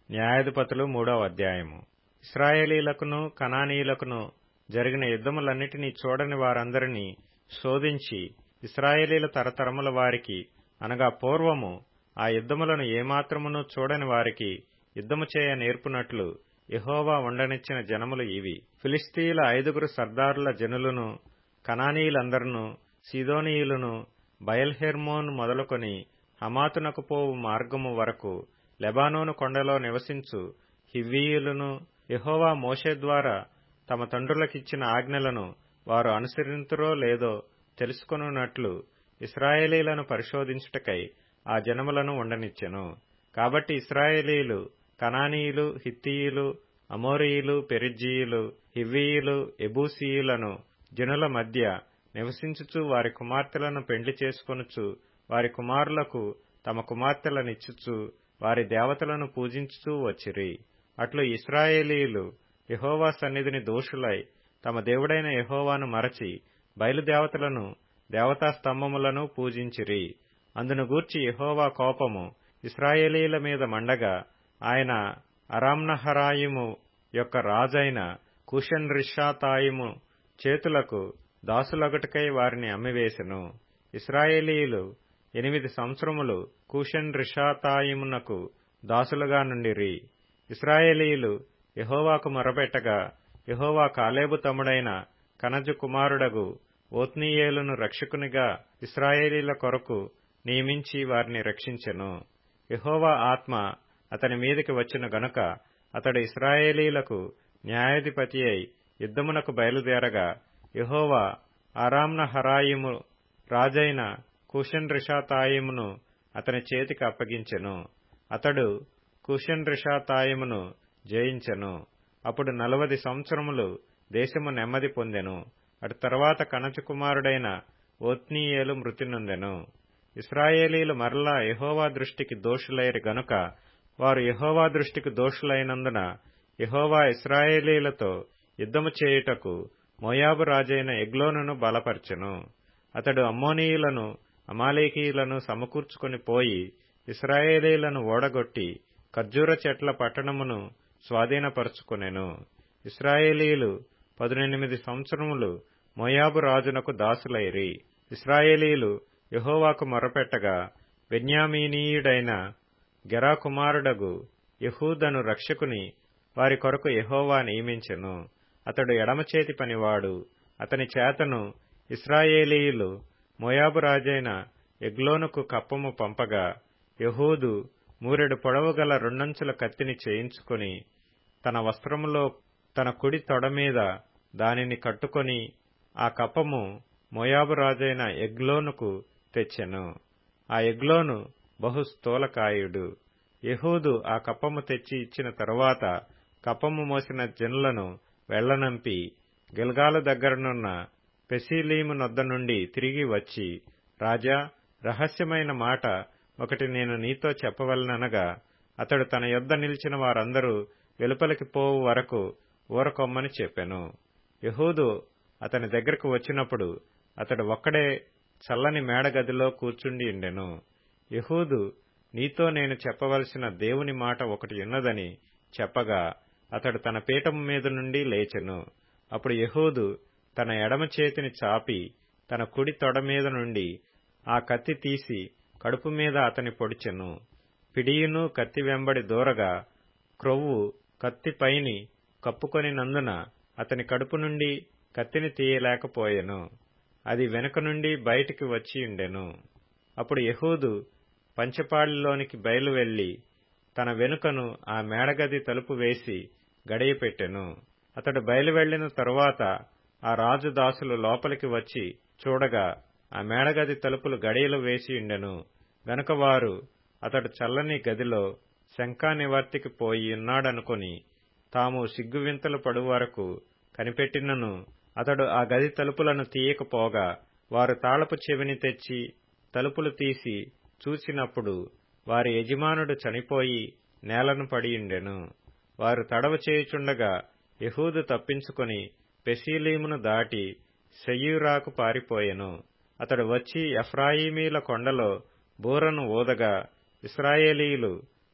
న్యాయాధిపతులు మూడవ అధ్యాయము ఇస్రాయేలీలకును కనానీయులకును జరిగిన యుద్ధములన్నిటినీ చూడని వారందరినీ శోధించి ఇస్రాయేలీల తరతరముల వారికి అనగా పూర్వము ఆ యుద్ధములను ఏమాత్రమును చూడని వారికి యుద్ధము చేయ నేర్పునట్లు యహోవా ఉండనిచ్చిన జనములు ఇవి ఫిలిస్తీయుల ఐదుగురు సర్దారుల జనులను కనానీయులందరును సీదోనీయులను బయల్హెర్మోన్ మొదలుకొని హమాతునకు పోవు మార్గము వరకు లెబానోను కొండలో నివసించు హివ్వీయులను యహోవా మోషే ద్వారా తమ తండ్రులకిచ్చిన ఆజ్ఞలను వారు అనుసరింతురో లేదో తెలుసుకొనున్నట్లు ఇస్రాయేలీలను పరిశోధించుటకై ఆ జనములను ఉండనిచ్చెను కాబట్టి ఇస్రాయేలీలు కనానీయులు హిత్తీయులు అమోరీయులు పెరిజ్జీయులు హివ్వీయులు ఎబూసీయులను జనుల మధ్య నివసించుచు వారి కుమార్తెలను పెండ్లి చేసుకొనుచు వారి కుమారులకు తమ కుమార్తెలనిచ్చుచు వారి దేవతలను పూజించుచూ వచ్చిరి అట్లు ఇస్రాయేలీలు యహోవా సన్నిధిని దోషులై తమ దేవుడైన యహోవాను మరచి బయలుదేవతలను దేవతా స్తంభములను పూజించిరి అందును గూర్చి యహోవా కోపము ఇస్రాయేలీల మీద మండగా ఆయన అరామ్నహరాయిము యొక్క రాజైన కుషన్ రిషాతాయిము చేతులకు దాసులగటుకై వారిని అమ్మివేశెను ఇస్రాయేలీలు ఎనిమిది సంవత్సరములు కూషన్ రిషాతాయిమునకు దాసులుగా నుండిరి ఇస్రాయేలీలు యహోవాకు మొరపెట్టగా యహోవా కాలేబు తమ్ముడైన కనజు కుమారుడగు ఓత్నీయేలును రక్షకునిగా ఇస్రాయేలీల కొరకు నియమించి వారిని రక్షించెను యహోవా ఆత్మ అతని మీదికి వచ్చిన గనుక అతడు ఇస్రాయేలీలకు న్యాయాధిపతి అయి యుద్ధమునకు బయలుదేరగా యహోవా ఆరామ్న హరాయిము రాజైన కుషన్ రిషాతాయిమును అతని చేతికి అప్పగించెను అతడు కుషన్ రిషాతాయిమును జయించెను అప్పుడు నలవది సంవత్సరములు దేశము నెమ్మది పొందెను అటు తర్వాత కనచు కుమారుడైన ఓత్నీయేలు మృతి నొందెను ఇస్రాయేలీలు మరలా యహోవా దృష్టికి దోషులైరు గనుక వారు యహోవా దృష్టికి దోషులైనందున యహోవా ఇస్రాయేలీలతో యుద్ధము చేయుటకు మోయాబు రాజైన ఎగ్లోనును బలపరచెను అతడు అమ్మోనీయులను అమాలేకీయులను సమకూర్చుకుని పోయి ఇస్రాయేలీలను ఓడగొట్టి ఖర్జూర చెట్ల పట్టణమును స్వాధీనపరుచుకునెను ఇస్రాయేలీలు పదునెనిమిది సంవత్సరములు మోయాబు రాజునకు దాసులైరి ఇస్రాయేలీలు యహోవాకు మొరపెట్టగా బెన్యామీనీయుడైన గెరా కుమారుడగు యహూదను రక్షకుని వారి కొరకు యహోవా నియమించెను అతడు ఎడమచేతి పనివాడు అతని చేతను ఇస్రాయేలీయులు మోయాబు రాజైన ఎగ్లోనుకు కప్పము పంపగా యహూదు మూరెడు పొడవు గల రెండంచుల కత్తిని చేయించుకొని తన వస్త్రములో తన కుడి తొడ మీద దానిని కట్టుకొని ఆ కప్పము మోయాబు రాజైన ఎగ్లోనుకు తెచ్చెను ఆ ఎగ్లోను బహు స్థూలకాయుడు యహూదు ఆ కప్పము తెచ్చి ఇచ్చిన తరువాత కప్పము మోసిన జనులను వెళ్లనంపి గిల్గాలు దగ్గరనున్న పెసీలీము నొద్ద నుండి తిరిగి వచ్చి రాజా రహస్యమైన మాట ఒకటి నేను నీతో చెప్పవలననగా అతడు తన యొద్ద నిలిచిన వారందరూ వెలుపలికి పోవు వరకు ఊరకొమ్మని చెప్పెను యహూదు అతని దగ్గరకు వచ్చినప్పుడు అతడు ఒక్కడే చల్లని మేడగదిలో కూర్చుండి ఉండెను యహూదు నీతో నేను చెప్పవలసిన దేవుని మాట ఒకటి ఉన్నదని చెప్పగా అతడు తన పీఠము మీద నుండి లేచెను అప్పుడు యహూదు తన ఎడమ చేతిని చాపి తన కుడి తొడ మీద నుండి ఆ కత్తి తీసి కడుపు మీద అతని పొడిచెను పిడియును కత్తి వెంబడి దూరగా క్రొవ్వు కత్తి పైని కప్పుకొనినందున అతని కడుపు నుండి కత్తిని తీయలేకపోయెను అది వెనుక నుండి బయటికి వచ్చి ఉండెను అప్పుడు యహూదు పంచపాళిలోనికి బయలు వెళ్లి తన వెనుకను ఆ మేడగది తలుపు వేసి గడియ పెట్టెను అతడు బయలు వెళ్లిన తరువాత ఆ రాజు దాసులు లోపలికి వచ్చి చూడగా ఆ మేడగది తలుపులు గడియలు వేసి ఉండెను గనుక వారు అతడు చల్లని గదిలో శంకా నివర్తికి పోయి ఉన్నాడనుకుని తాము సిగ్గువింతలు పడు వరకు కనిపెట్టినను అతడు ఆ గది తలుపులను తీయకపోగా వారు తాళపు చెవిని తెచ్చి తలుపులు తీసి చూసినప్పుడు వారి యజమానుడు చనిపోయి నేలను పడియుండెను వారు తడవ చేయుచుండగా యహూదు తప్పించుకొని పెసీలీమును దాటి సెయ్యూరాకు పారిపోయెను అతడు వచ్చి ఎఫ్రాయిమీల కొండలో బూరను ఊదగా ఇస్రాయేలీలు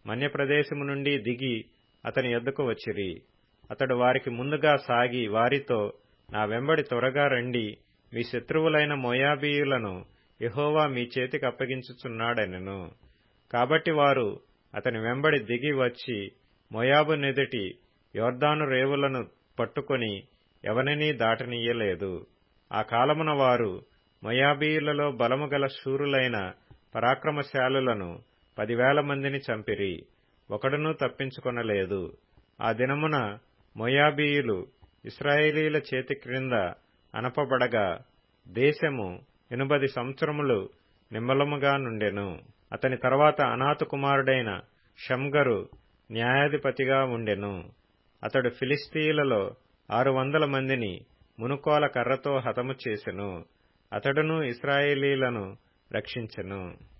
మన్యప్రదేశము నుండి దిగి అతని యొద్దకు వచ్చిరి అతడు వారికి ముందుగా సాగి వారితో నా వెంబడి త్వరగా రండి మీ శత్రువులైన మోయాబీయులను యహోవా మీ చేతికి అప్పగించుచున్నాడనెను కాబట్టి వారు అతని వెంబడి దిగి వచ్చి మోయాబు నెదుటి యోర్దాను రేవులను పట్టుకొని ఎవరినీ దాటనీయలేదు ఆ కాలమున వారు మొయాబీయులలో బలము గల శూరులైన పరాక్రమశాలులను పదివేల మందిని చంపిరి ఒకడునూ తప్పించుకొనలేదు ఆ దినమున మొయాబీయులు ఇస్రాయేలీల చేతి క్రింద అనపబడగా దేశము ఎనుబది సంవత్సరములు నిమ్మలముగా నుండెను అతని తర్వాత అనాథ కుమారుడైన షంగరు న్యాయాధిపతిగా ఉండెను అతడు ఫిలిస్తీయులలో ఆరు వందల మందిని మునుకోల కర్రతో హతము చేసెను అతడును ఇస్రాయేలీలను రక్షించెను